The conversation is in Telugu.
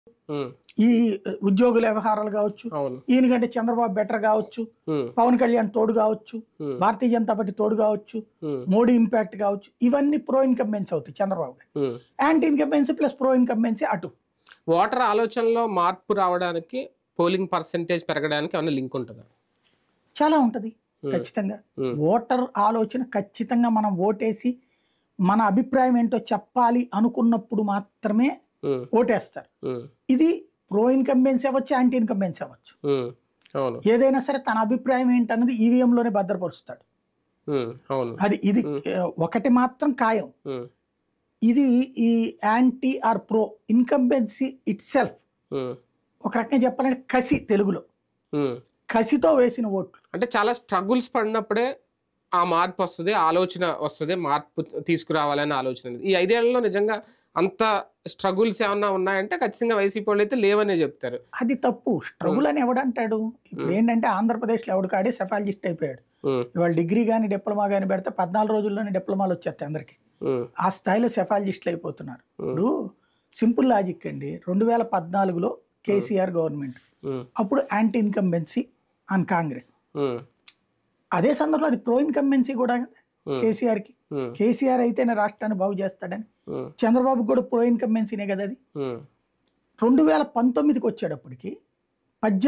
ఉమ్, ఈ ఉద్యోగుల వ్యవహారాలు కావచ్చు అవును ఈయనకంటే చంద్రబాబు బెటర్ కావచ్చు ఉమ్, పవన్ కళ్యాణ్ తోడు కావచ్చు ఉమ్, భారతీయ జనతా పార్టీ తోడు కావచ్చు ఉమ్, మోడీ ఇంపాక్ట్ కావచ్చు ఇవన్నీ ప్రో ఇన్కంబెన్సీ అవుతాయి చంద్రబాబు గారు ఉమ్. Anti incumbency plus pro incumbency అటు ఓటర్ ఆలోచనలో మార్పు రావడానికి పోలింగ్ పర్సంటేజ్ పెరగడానికి ఏమైనా లింక్ ఉంటుందా చాలా ఉంటది ఉమ్, ఖచ్చితంగా ఉమ్, ఓటర్ ఆలోచన ఖచ్చితంగా మనం ఓటేసి మన అభిప్రాయం ఏంటో చెప్పాలి అనుకున్నప్పుడు మాత్రమే ఉమ్, ఓటేస్తారు ఉమ్, ఇది ప్రో ఇన్కంబెన్సీ అవ్వచ్చు యాంటీ ఇన్కంబెన్సీ అవ్వచ్చు ఉమ్, అవును ఏదైనా సరే తన అభిప్రాయం ఏంటన్నది ఈవీఎంలోనే భద్రపరుస్తాడు ఉమ్, అవును అది ఇది ఉమ్. ఆ, ఒకటి మాత్రం ఖాయం ఉమ్, ఇది ఈ anti or pro incumbency itself ఉమ్, ఒక రకంగా చెప్పాలంటే కసి తెలుగులో ఉమ్. కసితో వేసిన ఓట్లు అంటే చాలా స్ట్రగుల్స్ పడినప్పుడే ఆ మార్పు వస్తుంది ఆలోచన వస్తుంది మార్పు తీసుకురావాలనే ఆలోచన అనేది. ఈ ఐదేళ్లలో నిజంగా అంత స్ట్రగుల్స్ ఏమన్నా ఉన్నాయంటే ఖచ్చితంగా వైసీపీ వాళ్ళు అయితే లేవనే చెప్తారు అది తప్పు స్ట్రగుల్ అని ఎవడంటాడు ఇప్పుడు ఏంటంటే ఆంధ్రప్రదేశ్లో ఎవడు కాడే సెఫాలజిస్ట్ అయిపోయాడు ఉమ్, ఇవాళ డిగ్రీ కానీ డిప్లొమా కానీ పెడితే పద్నాలుగు రోజుల్లోనే డిప్లొమాలు వచ్చేస్తాయి అందరికి ఉమ్, ఆ స్థాయిలో సెఫాలజిస్టులు అయిపోతున్నారు ఇప్పుడు సింపుల్ లాజిక్ అండి రెండు వేల పద్నాలుగులో కేసీఆర్ గవర్నమెంట్ ఉమ్, అప్పుడు యాంటీ ఇన్కంబెన్సీ ఆన్ కాంగ్రెస్ ఉమ్, అదే సందర్భంలో అది ప్రో ఇన్కంబెన్సీ కూడా ఉమ్, కేసీఆర్కి ఉమ్, కేసీఆర్ అయితేనే రాష్ట్రాన్ని బాగు చేస్తాడని ఉమ్, చంద్రబాబు కూడా ప్రో ఇన్కంబెన్సీనే కదా అది ఉమ్. రెండు వేల పంతొమ్మిదికి వచ్చేటప్పటికి పద్దెనిమిది